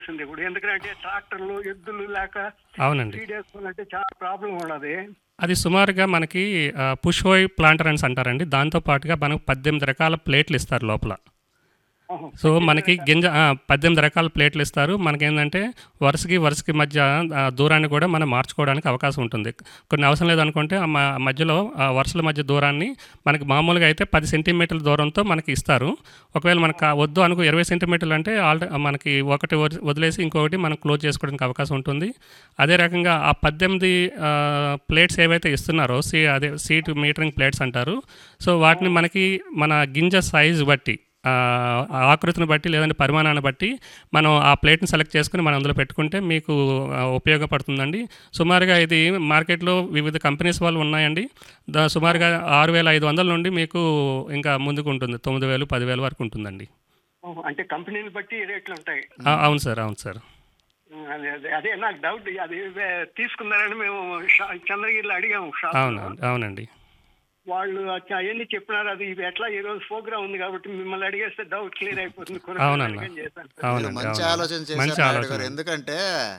ఉంది ఇప్పుడు ఎందుకంటే ట్రాక్టర్లు ఎద్దులు లేక అవునండి ఫీడ్ వేసుకోవాలంటే చాలా ప్రాబ్లం ఉన్నది అది సుమారుగా మనకి పుష్ హోయ్ ప్లాంటర్ అని అంటారండి దాంతో పాటుగా మనకు పద్దెనిమిది రకాల ప్లేట్లు ఇస్తారు లోపల ఆహా. సో మనకి గింజ ఆ, పద్దెనిమిది రకాల ప్లేట్లు ఇస్తారు మనకేంటంటే వరుసకి వరుసకి మధ్య ఆ, దూరాన్ని కూడా మనం మార్చుకోవడానికి అవకాశం ఉంటుంది కొన్ని అవసరం లేదనుకుంటే ఆ మ- మధ్యలో ఆ వరుసల మధ్య దూరాన్ని మనకి మామూలుగా అయితే పది సెంటీమీటర్ల దూరంతో మనకి ఇస్తారు ఒకవేళ మనకు ఆ వద్దు అనుకో ఇరవై సెంటీమీటర్లు అంటే ఆల్రెడీ మనకి ఒకటి వదిలి- వదిలేసి ఇంకొకటి మనం క్లోజ్ చేసుకోవడానికి అవకాశం ఉంటుంది అదే రకంగా ఆ పద్దెనిమిది ప్లేట్స్ ఏవైతే ఇస్తున్నారో సీ అదే సీట్ మీటరింగ్ ప్లేట్స్ అంటారు సో వాటిని మనకి మన గింజ సైజు బట్టి ఆ, ఆ ఆకృతిని బట్టి లేదంటే పరిమాణాన్ని బట్టి మనం ఆ ప్లేట్ని సెలెక్ట్ చేసుకుని మనం అందులో పెట్టుకుంటే మీకు ఆ, ఉపయోగపడుతుందండి సుమారుగా ఇది మార్కెట్లో వివిధ కంపెనీస్ వాళ్ళు ఉన్నాయండి దా సుమారుగా ఆరు వేల ఐదు వందల నుండి మీకు ఇంకా ముందుకు ఉంటుంది తొమ్మిది వేలు పదివేలు వరకు ఉంటుందండి ఆహా. అంటే కంపెనీని బట్టి రేట్లు ఉంటాయి ఆ, అవును సార్ అవును సార్ అదే అదే అదే నాకు డౌట్ అది వే- తీసుకున్నారని మేము షా- చంద్రగిరిలో అడిగాము షాప్ అవును అవునండి వాళ్ళు అచ్చా అవన్నీ చెప్పినారు అది ఇది ఎట్లా ఈ రోజు ప్రోగ్రామ్ ఉంది కాబట్టి మిమ్మల్ని అడిగేస్తే డౌట్ క్లియర్ అయిపోతుంది కొనుక్కొని అవునన్నా. అడిగాను చేశాను సార్. మీరు అవునండి మంచి అవును. ఆలోచన మంచి చేశారు నాయుడు ఆలోచన గారు ఎందుకంటే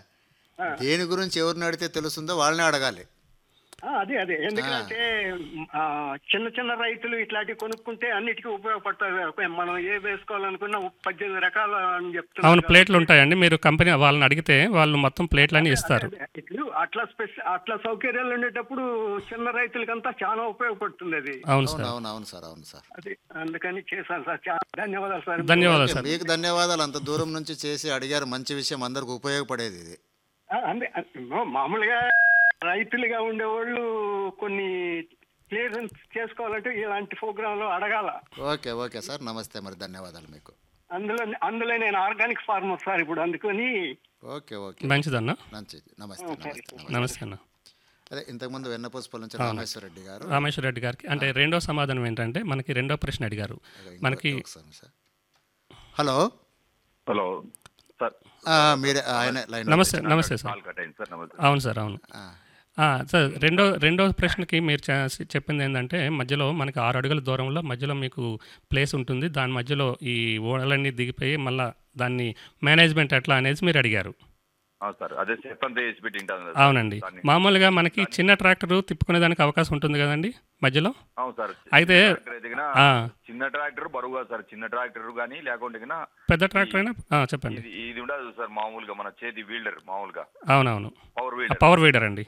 దేని గురించి ఎవరిని అడిగితే తెలుస్తుందో వాళ్ళనే అడగాలి ఆ, అదే అదే ఎందుకంటే ఆ, చిన్న చిన్న రైతులు ఇట్లాంటివి కొనుక్కుంటే అన్నిటికీ ఉపయోగపడతాయి మనం ఏ వేసుకోవాలనుకున్నా పద్దెనిమిది రకాలు అని చెప్తున్నారు అవును ప్లేట్లు ఉంటాయండి మీరు కంపెనీ వాళ్ళని అడిగితే వాళ్ళు మొత్తం ప్లేట్లన్నీ ఇస్తారు అదే, ఇప్పుడు అట్లా స్పెసి అట్లా సౌకర్యాలు ఉండేటప్పుడు చిన్న రైతులకంతా చాలా ఉపయోగపడుతుంది అది అవును అవును సార్ అవును అవును సార్ అవును సార్ అది అందుకని చేశాను సార్ చాలా ధన్యవాదాలు సార్ ధన్యవాదాలు సార్ మీకు ధన్యవాదాలు అంత దూరం నుంచి చేసి అడిగారు మంచి విషయం అందరికి ఉపయోగపడేది ఇది ఆ, అందే ఆ, మామూలుగా రైతులుగా ఉండేవాళ్ళు కొన్ని క్లియరెన్స్ చేసుకోవాలంటే ఇలాంటి ప్రోగ్రాంలో అడగాల ఓకే ఓకే సార్ నమస్తే మరి ధన్యవాదాలు మీకు అందులో అందులో నేను ఆర్గానిక్ ఫార్మర్ సార్ ఇప్పుడు అందుకని ఓకే ఓకే మంచిదన్న మంచి నమస్తే నమస్తే నమస్తే నమస్తే అన్న అదే ఇంతకుముందు వెన్నపోసుపల్లి నుంచి రామేశ్వర రెడ్డి గారు రామేశ్వర రెడ్డి గారికి అంటే రెండో సమాధానం ఏంటంటే మనకి రెండో ప్రశ్న అడిగారు మనకి ఒకసారి సార్ హలో హలో సార్ ఆ, మీరే ఆయన లైన్ నమస్తే నమస్తే సార్ కాల్ కట్ అయింది సార్ నమస్తే అవును సార్ అవును ఆ, సార్ రెండో రెండో ప్రశ్నకి మీరు చే- చెప్పింది ఏంటంటే మధ్యలో మనకి ఆరు అడుగుల దూరంలో మధ్యలో మీకు ప్లేస్ ఉంటుంది దాని మధ్యలో ఈ ఓడలన్నీ దిగిపోయి మళ్ళీ దాన్ని మేనేజ్మెంట్ ఎట్లా అనేది మీరు అడిగారు ఆ, సార్ అదే చెప్పంతా వేసి పెట్టి ఉంటాను కదా అవునండి దాన్ని- మామూలుగా మనకి చిన్న ట్రాక్టర్ తిప్పుకునేదానికి అవకాశం ఉంటుంది కదండి మధ్యలో అవును సార్ అయితే ట్రాక్టర్ అయితే గిన ఆ, చిన్న ట్రాక్టర్ బరువుగా సార్ చిన్న ట్రాక్టర్ కానీ లేకుంటే గిన పెద్ద ట్రాక్టర్ అయినా ఆ, చెప్పండి ఇది ఇది ఉండదు సార్ మామూలుగా మన చేతి వీల్డర్ మామూలుగా అవునవును పవర్ వీల్డర్ పవర్ వీడర్ అండి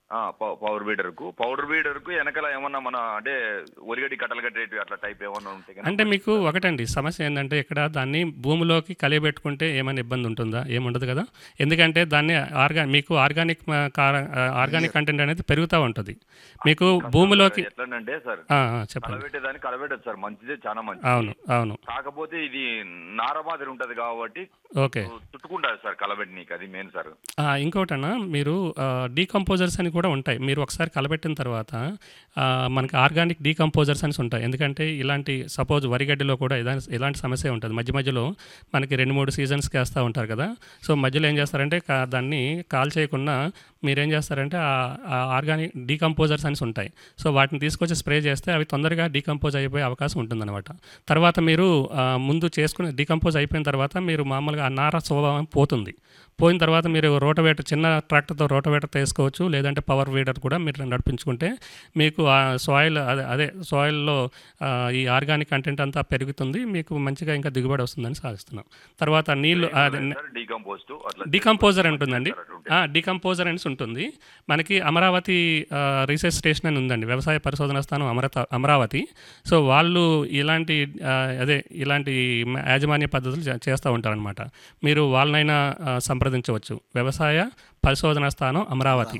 పవర్ వీడర్ కు పవర్ వీడర్ కు వెనకాల ఏమన్నా మన అంటే ఒరిగడి కట్టలు కట్టేటి అట్లా టైప్ ఏమన్నా ఉంటే గనుక అంటే మీకు ఒకటండి సమస్య ఏంటంటే ఇక్కడ దాన్ని భూమిలోకి కలియబెట్టుకుంటే ఏమైనా ఇబ్బంది ఉంటుందా ఏముండదు కదా ఎందుకంటే దాన్ని ఆర్గా మీకు ఆర్గానిక్ మ- కార- ఆర్గానిక్ కంటెంట్ అనేది పెరుగుతూ ఉంటుంది మీకు భూమిలోకి ఎట్లంటే సార్ ఆ, ఆ, చెప్పండి కలబెట్టేదాన్ని కలబెట్టదు సార్ మంచిదే చాలా మంచిది అవును అవును కాకపోతే ఇది నార మాదిరి ఉంటది కాబట్టి ఓకే చుట్టుకుంటారు సార్ కలబెట్టి నీకు అది మెయిన్ సార్ ఆ, ఇంకోటన్నా మీరు డీకంపోజర్స్ అని కూడా ఉంటాయి మీరు ఒకసారి కలబెట్టిన తర్వాత ఆ, మనకి ఆర్గానిక్ డీకంపోజర్స్ అని ఉంటాయి ఎందుకంటే ఇలాంటి సపోజ్ వరిగడ్డిలో కూడా ఇలాంటి ఇలాంటి సమస్య ఉంటుంది మధ్య మధ్యలో మనకి రెండు మూడు సీజన్స్కి వేస్తూ ఉంటారు కదా సో మధ్యలో ఏం చేస్తారంటే కా- దాన్ని కాల్ చేయకుండా మీరేం చేస్తారంటే ఆ ఆర్గానిక్ డీకంపోజర్స్ అని ఉంటాయి సో వాటిని తీసుకొచ్చి స్ప్రే చేస్తే అవి తొందరగా డీకంపోజ్ అయిపోయే అవకాశం ఉంటుందన్నమాట తర్వాత మీరు ఆ, ముందు చేసుకుని డీకంపోజ్ అయిపోయిన తర్వాత మీరు మామూలుగా ఆ నార స్వభావం పోతుంది పోయిన తర్వాత మీరు రోటవేటర్ చిన్న ట్రాక్టర్తో రోటవేటర్ తీసుకోవచ్చు లేదంటే పవర్ వీడర్ కూడా మీరు నడిపించుకుంటే మీకు ఆ సాయిల్ అదే అదే సాయిల్లో ఈ ఆర్గానిక్ కంటెంట్ అంతా పెరుగుతుంది మీకు మంచిగా ఇంకా దిగుబడి వస్తుందని సాధిస్తున్నాం తర్వాత నీళ్ళు అదే డీకంపోస్ట్ అట్లా డికంపోజర్ ఉంటుందండి డికంపోజర్ అనేసి ఉంటుంది మనకి అమరావతి రీసెర్చ్ స్టేషన్ అని ఉందండి వ్యవసాయ పరిశోధన స్థానం అమరత అమరావతి సో వాళ్ళు ఇలాంటి ఆ, అదే ఇలాంటి మ- యాజమాన్య పద్ధతులు చే- చేస్తూ ఉంటారనమాట మీరు వాళ్ళనైనా ఆ, సంప్రదించవచ్చు వ్యవసాయ పరిశోధన స్థానం అమరావతి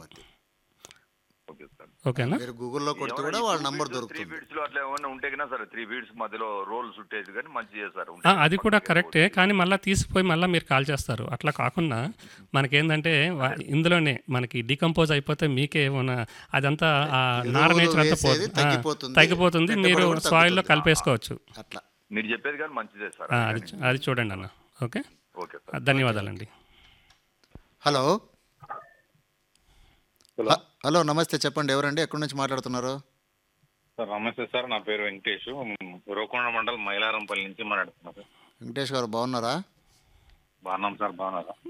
ఓకే సార్ ఓకేనా మీరు గూగుల్లో కొడితే కూడా వాళ్ళ నంబర్ త్రీ దొరుకుతుంది బీడ్స్ లో అట్లా ఏమన్నా ఉంటే కన్నా సరే త్రీ బీడ్స్ మధ్యలో రోల్ చుట్టేది కానీ మంచి చేస్తారు ఆ, అది కూడా కరెక్టే కానీ మళ్ళీ తీసిపోయి మళ్ళీ మీరు కాల్ చేస్తారు అట్లా కాకుండా మనకేందంటే వా- ఇందులోనే మనకి డికంపోజ్ అయిపోతే మీకే ఏమన్నా అదంతా ఆ నార ఎరువులు నేచర్ అంతా వేసేది పోతుంది ఆ, తగ్గిపోతుంది. తగ్గిపోతుంది పెట్టుబడి మీరు కూడా సాయిల్లో తగ్గుతుంది. కలిపేసుకోవచ్చు అట్లా మీరు చెప్పేది కానీ మంచిదే సార్ ఆ, అది అది చూడండి అన్న ఓకే ఓకే ఆ, సార్ ధన్యవాదాలండి హలో హలో హ- హలో నమస్తే చెప్పండి ఎవరండి ఎక్కడి నుంచి మాట్లాడుతున్నారు సార్ నమస్తే సార్ నా పేరు వెంకటేష్ రోకొండ మండలం మైలారంపల్లి నుంచి మాట్లాడుతున్నా సార్ వెంకటేష్ గారు బాగున్నారా బాగున్నాం సార్ బాగున్నారా